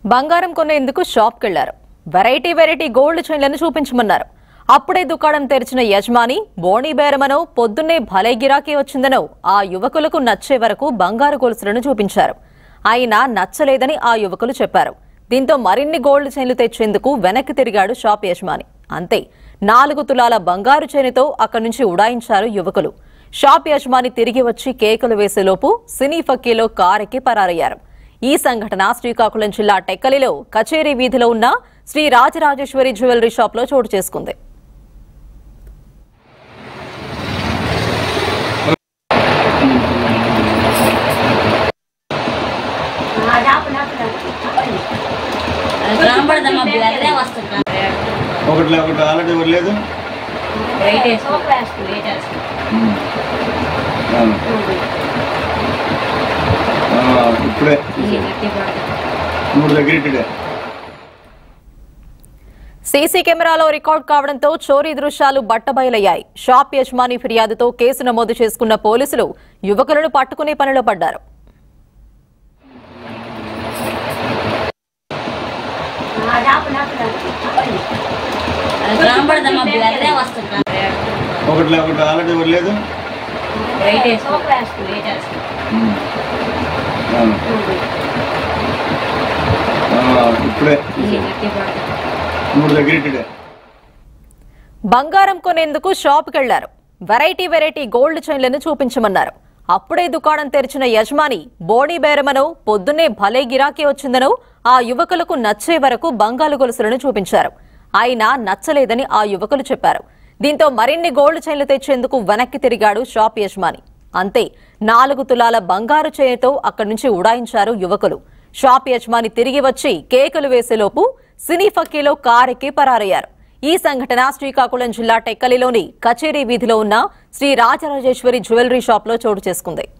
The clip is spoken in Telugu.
బంగారం కొనేందుకు షాప్కి వెళ్లారు వెరైటీ వెరైటీ గోల్డ్ చైన్లను చూపించమన్నారు అప్పుడే దుకాణం తెరిచిన యజమాని బోణీ బేరమనో పొద్దున్నే భలే గిరాకీ వచ్చిందనో ఆ యువకులకు నచ్చే వరకు బంగారు గొలుసులను చూపించారు అయినా నచ్చలేదని ఆ యువకులు చెప్పారు దీంతో మరిన్ని గోల్డ్ చైన్లు తెచ్చేందుకు వెనక్కి తిరిగాడు షాప్ యజమాని అంతే నాలుగు తులాల బంగారు చైనుతో అక్కడి నుంచి ఉడాయించారు యువకులు షాప్ యజమాని తిరిగి వచ్చి కేకలు వేసేలోపు సినీ ఫక్కీలో కారెక్కి పరారయ్యారు ఈ సంఘటన శ్రీకాకుళం జిల్లా టెక్కలిలో కచేరీ వీధిలో ఉన్న శ్రీ రాజరాజేశ్వరి జ్యువెలరీ షాప్ లో చోటు చేసుకుంది కనబడదమ్మా బ్లర్రే వస్తుంది ఒకటి ఒకటి ఆల్రెడీ ఇవ్వలేదు వెయిట్ వేసుకో వెయిట్ వేసుకో ఇప్పుడే ఇది గట్టి పడుతుంది మూడు దగ్గర ఇట్టుడే సీసీ కెమెరాలో రికార్డ్ కావడంతో చోరీ దృశ్యాలు బట్టబయలయ్యాయి షాప్ యజమాని ఫిర్యాదుతో కేసు నమోదు చేసుకున్న పోలీసులు యువకులను పట్టుకునే పనిలో పడ్డారు కనబడదమ్మా బ్లర్రే వస్తుంది ఒకటి ఒకటి ఆల్రెడీ ఇవ్వలేదు వెయిట్ వేసుకో వెయిట్ వేసుకో ఇప్పుడే ఇది గట్టి పడుతుంది మూడు దగ్గర ఇట్టుడే బంగారం కొనేందుకు షాప్కి వెళ్లారు వెరైటీ వెరైటీ గోల్డ్ చైన్లను చూపించమన్నారు అప్పుడే దుకాణం తెరిచిన యజమాని బోణీ బేరమనో పొద్దున్నే భలే గిరాకీ వచ్చిందనో ఆ యువకులకు నచ్చే వరకు బంగారు గొలుసులను చూపించారు అయినా నచ్చలేదని ఆ యువకులు చెప్పారు దీంతో మరిన్ని గోల్డ్ చైన్లు తెచ్చేందుకు వెనక్కి తిరిగాడు షాప్ యజమాని అంతే నాలుగు తులాల బంగారు చైన్తో అక్కడి నుంచి ఉడాయించారు యువకులు షాప్ యజమాని తిరిగి వచ్చి కేకలు వేసేలోపు సినీ ఫక్కీలో కారెక్కి పరారయ్యారు ఈ సంఘటన శ్రీకాకుళం జిల్లా టెక్కలిలోని కచేరీ వీధిలో ఉన్న శ్రీ రాజరాజేశ్వరి జ్యువెలరీ షాప్ లో చోటు చేసుకుంది